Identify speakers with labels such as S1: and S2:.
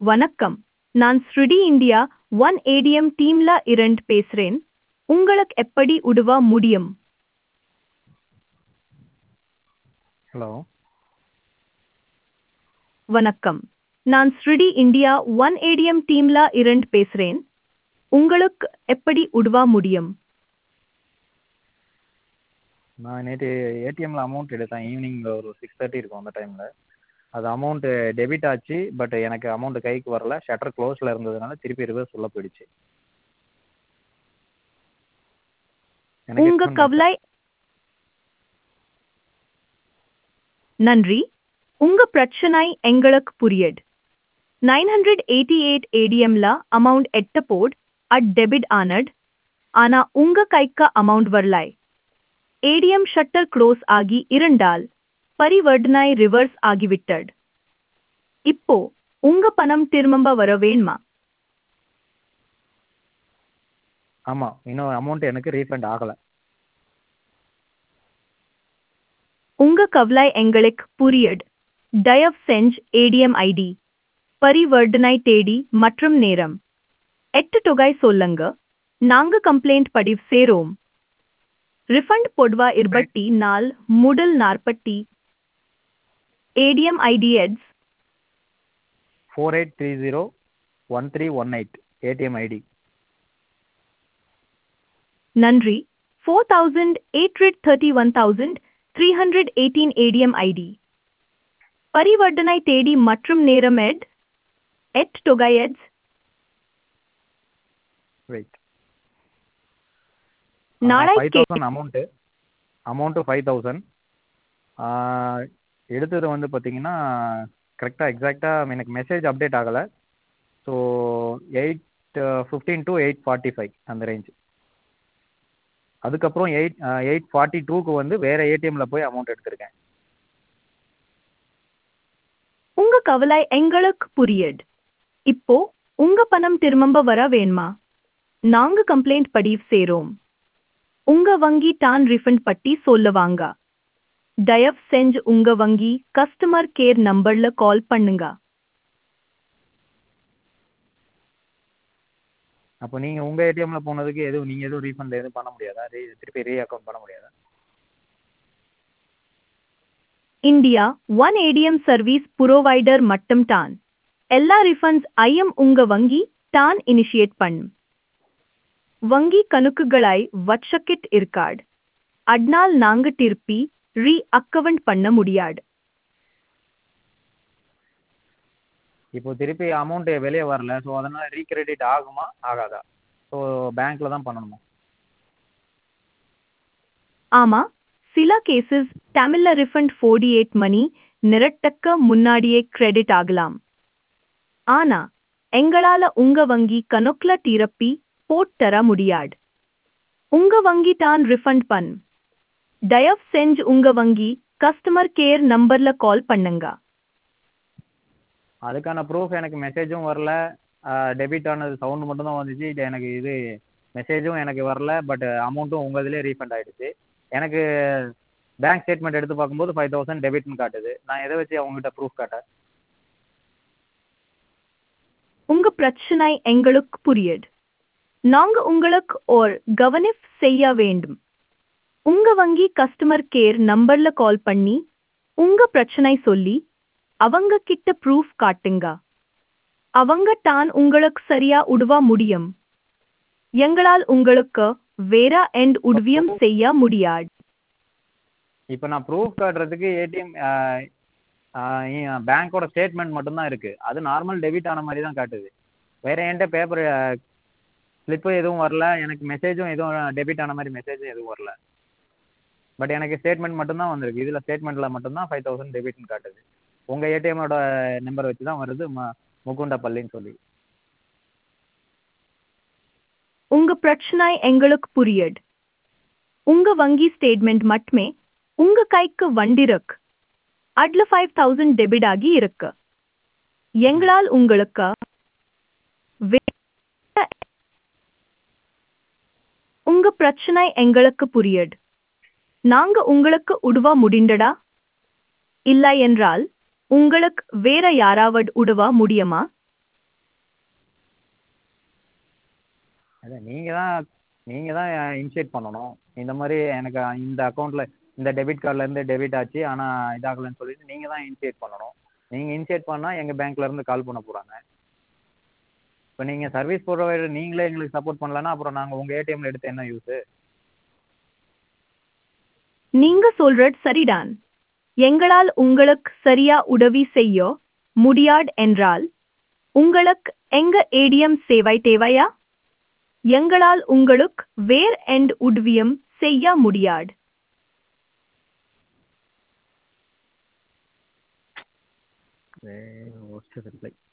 S1: வணக்கம் நான் ஸ்ருடி இந்தியா ஒன் ஏடிஎம் டீம்ல இருந்து பேசுறேன் உங்களுக்கு எப்படி உதவ முடியும்
S2: ஹலோ
S1: வணக்கம் நான் ஸ்ருடி இந்தியா ஒன் ஏடிஎம் டீம்ல இருந்து பேசுறேன் உங்களுக்கு எப்படி உதவ முடியும்
S2: நான் நேற்று ஏடிஎம்ல அமௌண்ட் எடுத்தேன் ஈவினிங் ஒரு சிக்ஸ் தேர்ட்டி இருக்கும் அந்த டைமில் அது அமௌண்ட்டு டெபிட் ஆச்சு பட் எனக்கு அமௌண்ட் கைக்கு வரல ஷட்டர் க்ளோஸில் இருந்ததுனால திருப்பி ரிவர்ஸ் உள்ள போயிடுச்சு எனக்கு
S1: உங்க
S2: refund
S1: கவலை நன்றி உங்க பிரச்சனை எங்களுக்கு புரியுது நைன் ஹண்ட்ரட் எயிட்டி எயிட் ஏடிஎம்ல அமௌண்ட் எட்ட போட் அட் டெபிட் ஆனட் ஆனா உங்க கைக்கு அமௌண்ட் வரலாய் ஏடிஎம் ஷட்டர் க்ளோஸ் ஆகி இருந்தால் பரிவர்த்தனை ரிவர்ஸ் ஆகிவிட்டது இப்போ உங்க பணம் திரும்ப வர வேணுமா
S2: ஆமாம் இன்னும் அமௌண்ட் எனக்கு ரீஃபண்ட் ஆகலை
S1: உங்க கவலை எங்களுக்கு புரியுது தயவு செஞ்சு ஏடிஎம் ஐடி பரிவர்த்தனை தேதி மற்றும் நேரம் எட்டு தொகை சொல்லுங்க நாங்க கம்ப்ளைண்ட் பதிவு சேரோம் ரிஃபண்ட் பொதுவா இருபத்தி நாள் முதல் நாற்பத்தி ஏடிஎம் ஐடி எட்ஸ்
S2: four eight three zero one three one eight ATM ID
S1: நன்றி four thousand eight hundred thirty one thousand three hundred eighteen ATM ID பரிவர்த்தனை தேதி மற்றும் நேரம் எட் எட் தொகை எட்ஸ்
S2: வெயிட்
S1: நாளை
S2: five thousand amount amount five thousand எடுத்தது வந்து பார்த்தீங்கன்னா கரெக்டாக எக்ஸாக்டாக எனக்கு மெசேஜ் அப்டேட் ஆகலை so eight fifteen to eight forty five அந்த ரேஞ்ச் அதுக்கப்புறம் எயிட் எயிட் ஃபார்ட்டி டூக்கு வந்து வேறு ஏடிஎம்மில் போய் அமௌண்ட் எடுத்திருக்கேன்
S1: உங்க கவலை எங்களுக்கு புரியுது இப்போ உங்க பணம் திரும்ப வர வேணுமா நாங்க கம்ப்ளைண்ட் பதிவு சேரோம் உங்க வங்கி தான் ரிஃபண்ட் பட்டி சொல்லுவாங்க தயவு செஞ்சு உங்க வங்கி கஸ்டமர் கேர் நம்பர்ல கால் பண்ணுங்க
S2: அப்போ நீங்கள் உங்கள் ஏடிஎம்மில் போனதுக்கு எதுவும் நீங்கள் எதுவும் ரீஃபண்ட் எதுவும் பண்ண முடியாதா ரீ திருப்பி ரீ அக்கௌண்ட் பண்ண முடியாதா
S1: India one ATM service provider மட்டும் தான் எல்லா ரிஃபண்ட்ஸ் ஐயம் உங்க வங்கி தான் இனிஷியேட் பண்ணும் வங்கி கணக்குகளை வச்சக்கிட் இருக்காடு அட்னால் நாங்க திருப்பி ரீ அக்கவுண்ட் பண்ண முடியாது
S2: இப்போ திருப்பி அமௌண்ட் வெளியே வரல ஸோ அதனால் ரீக்ரெடிட் ஆகுமா ஆகாதா ஸோ பேங்க்கில் தான் பண்ணணுமா
S1: ஆமா சில கேசஸ் தமிழ்ல ரிஃபண்ட் ஃபோர்டி எயிட் மணி நிரட்டக்க முன்னாடியே கிரெடிட் ஆகலாம் ஆனா எங்களால உங்க வங்கி கணக்குல திருப்பி போட் தர முடியாது உங்க வங்கி தான் ரிஃபண்ட் பண் தயவு செஞ்சு உங்க வங்கி கஸ்டமர் கேர் நம்பர்ல கால் பண்ணுங்க
S2: அதுக்கான ப்ரூஃப் எனக்கு மெசேஜும் வரல டெபிட் ஆனது சவுண்டு மட்டும் தான் வந்துச்சு இது எனக்கு இது மெசேஜும் எனக்கு வரல பட் அமௌண்ட்டும் உங்கள் இதுலேயே ரீஃபண்ட் ஆகிடுச்சு எனக்கு பேங்க் ஸ்டேட்மெண்ட் எடுத்து பார்க்கும்போது ஃபைவ் தௌசண்ட் டெபிட்னு காட்டுது நான் எதை வச்சு அவங்ககிட்ட ப்ரூஃப் காட்ட
S1: உங்க பிரச்சனை எங்களுக்கு புரியுது நாங்க உங்களுக்கு ஒரு கவனிப் செய்ய வேண்டும் உங்க வங்கி கஸ்டமர் கேர் நம்பர்ல கால் பண்ணி உங்க பிரச்சனை சொல்லி அவங்க கிட்ட ப்ரூஃப் காட்டுங்க அவங்க தான் உங்களுக்கு சரியா உதவ முடியும் எங்களால் உங்களுக்கு வேற எண்ட் உதவியும் செய்ய முடியாது
S2: இப்போ நான் ப்ரூஃப் காட்டுறதுக்கு ஏடிஎம் பேங்க்கோட ஸ்டேட்மெண்ட் மட்டும்தான் இருக்குது அது நார்மல் டெபிட் ஆன மாதிரி தான் காட்டுது வேறு என்கிட்ட பேப்பர் ஸ்லிப்பு எதுவும் வரல எனக்கு மெசேஜும் எதுவும் டெபிட் ஆன மாதிரி மெசேஜும் எதுவும் வரல பட் எனக்கு ஸ்டேட்மெண்ட் மட்டும்தான் வந்திருக்கு இதில் ஸ்டேட்மெண்ட்டில் மட்டும்தான் ஃபைவ் தௌசண்ட் டெபிட்னு காட்டுது உங்கள் ஏடிஎம்மோட நம்பர் வச்சு தான் வருது ம முகுண்டப்பள்ளின்னு சொல்லி
S1: உங்க பிரச்சனை எங்களுக்கு புரியுது உங்க வங்கி ஸ்டேட்மெண்ட் மட்டுமே உங்க கைக்கு வண்டிருக்கு அதுல ஃபைவ் தௌசண்ட் டெபிட் ஆகி இருக்கு எங்களால் உங்களுக்கு வே- உங்க பிரச்சனை எங்களுக்கு புரியுது நாங்க உங்களுக்கு உதவ முடிந்தடா இல்லை என்றால் உங்களுக்கு வேற யாராவது உதவ முடியுமா
S2: அதான் நீங்கள் தான் நீங்கள் தான் இனிஷியேட் பண்ணணும் இந்த மாதிரி எனக்கு இந்த அக்கௌண்ட்டில் இந்த டெபிட் கார்ட்லேருந்து டெபிட் ஆச்சு ஆனால் இதாகலைன்னு சொல்லிட்டு நீங்கள் தான் இனிஷியேட் பண்ணணும் நீங்கள் இனிஷியேட் பண்ணால் எங்கள் பேங்க்லேருந்து கால் பண்ண போகிறாங்க இப்போ நீங்கள் சர்வீஸ் ப்ரொவைடர் நீங்களே எங்களுக்கு சப்போர்ட் பண்ணலன்னா அப்புறம் நாங்கள் உங்கள் ஏடிஎம்மில் எடுத்து என்ன யூஸு
S1: நீங்க சொல்றது சரிதான் எங்களால் உங்களுக்கு சரியா உதவி செய்ய முடியாது என்றால் உங்களுக்கு எங்க ஏடிஎம் சேவை தேவையா எங்களால் உங்களுக்கு வேற எந்த உதவியும் செய்ய முடியாது
S2: ஒர்ஸ்ட் ரிப்ளை